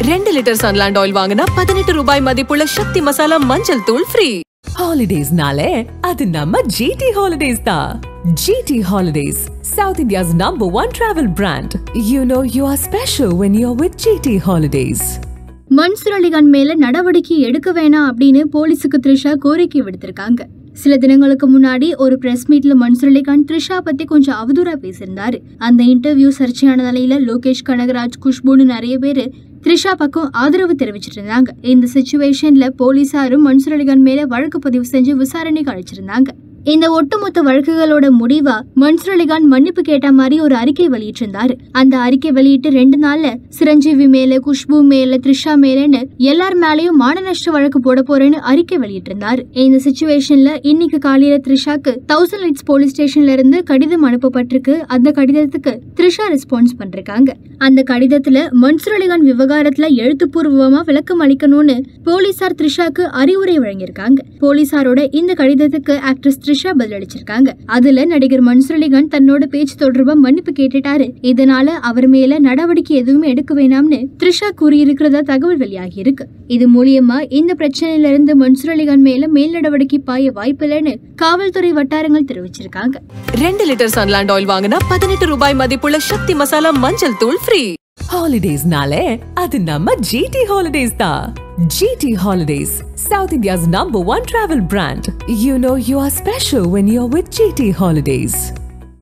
ரெண்டு litre Sunland oil வாங்கினா பதினெட்டு ரூபாய் மதிப்புள்ள சக்தி மசாலா மஞ்சள் தூள் ஃப்ரீ ஹாலிடேஸ்னாலே அது நம்ம ஜிடி ஹாலிடேஸ் தான் GT holidays South India's number one travel brand you know you are special when you are with GT holidays Mansoor Alikhan மேல நடவடிக்கை எடுக்க வேணாம் அப்படின்னு போலீஸுக்கு த்ரிஷா கோரிக்கை விடுத்திருக்காங்க சில தினங்களுக்கு முன்னாடி ஒரு பிரஸ் மீட்ல மன்சூர் அலிகான் த்ரிஷா பத்தி கொஞ்சம் அவதூறா பேசியிருந்தாரு அந்த இன்டர்வியூ சர்ச்சையான நிலையில லோகேஷ் கனகராஜ் குஷ்புன்னு நிறைய பேரு த்ரிஷா பக்கம் ஆதரவு தெரிவிச்சிட்டு இருந்தாங்க இந்த சுச்சுவேஷன்ல போலீசாரும் மன்சூர் அலிகான் மேல வழக்கு பதிவு செஞ்சு விசாரணைக்கு அழைச்சிருந்தாங்க இந்த ஒட்டுமொத்த வழக்குகளோட முடிவா மன்சூர் அலிகான் மன்னிப்பு கேட்ட மாதிரி ஒரு அறிக்கை வெளியிட்டிருந்தாரு அந்த அறிக்கை வெளியிட்டு ரெண்டு நாள்ல சிரஞ்சீவி மேல குஷ்பு மேல த்ரிஷா மேலன்னு எல்லார் மேலயும் மான நஷ்ட வழக்கு போட போறேன்னு அறிக்கை வெளியிட்டிருந்தாரு இந்த சுச்சுவேஷன்ல இன்னைக்கு காலையில த்ரிஷாக்கு தௌசண்ட் லைட்ஸ் போலீஸ் ஸ்டேஷன்ல இருந்து கடிதம் அனுப்பப்பட்டிருக்கு அந்த கடிதத்துக்கு த்ரிஷா ரெஸ்பான்ஸ் பண்றாங்க அந்த கடிதத்துல மன்சூர் அலிகான் விவகாரத்துல எழுத்துப்பூர்வமா விளக்கம் அளிக்கணும்னு போலீசார் த்ரிஷாக்கு அறிவுரை வழங்கியிருக்காங்க போலீசாரோட இந்த கடிதத்துக்கு ஆக்ட்ரஸ் த்ரிஷா பதிலளிச்சிருக்காங்க அதுல நடிகர் மன்சூர் அலிகான் தன்னோட பேச்சு தொடர்பா மன்னிப்பு கேட்டுட்டாரு இதனால அவர் மேல நடவடிக்கை எதுவுமே எடுக்க வேணாம்னு த்ரிஷா கூறியிருக்கிறதா தகவல் வெளியாகி இருக்கு இது மூலியமா இந்த பிரச்சனையில இருந்து மன்சூர் அலிகான் மேல மேல் நடவடிக்கை பாய வாய்ப்பில்லைன்னு காவல்துறை வட்டாரங்கள் தெரிவிச்சிருக்காங்க ரெண்டு லிட்டர் சன்லாண்ட் ஆயில் வாங்கினா பதினெட்டு ரூபாய் மதிப்புள்ள சக்தி மசாலா மஞ்சள் தூள் ஃப்ரீ ஹாலிடேஸ்னாலே அது நம்ம ஜிடி ஹாலிடேஸ் தான் GT holidays South India's number one travel brand you know you are special when you are with GT holidays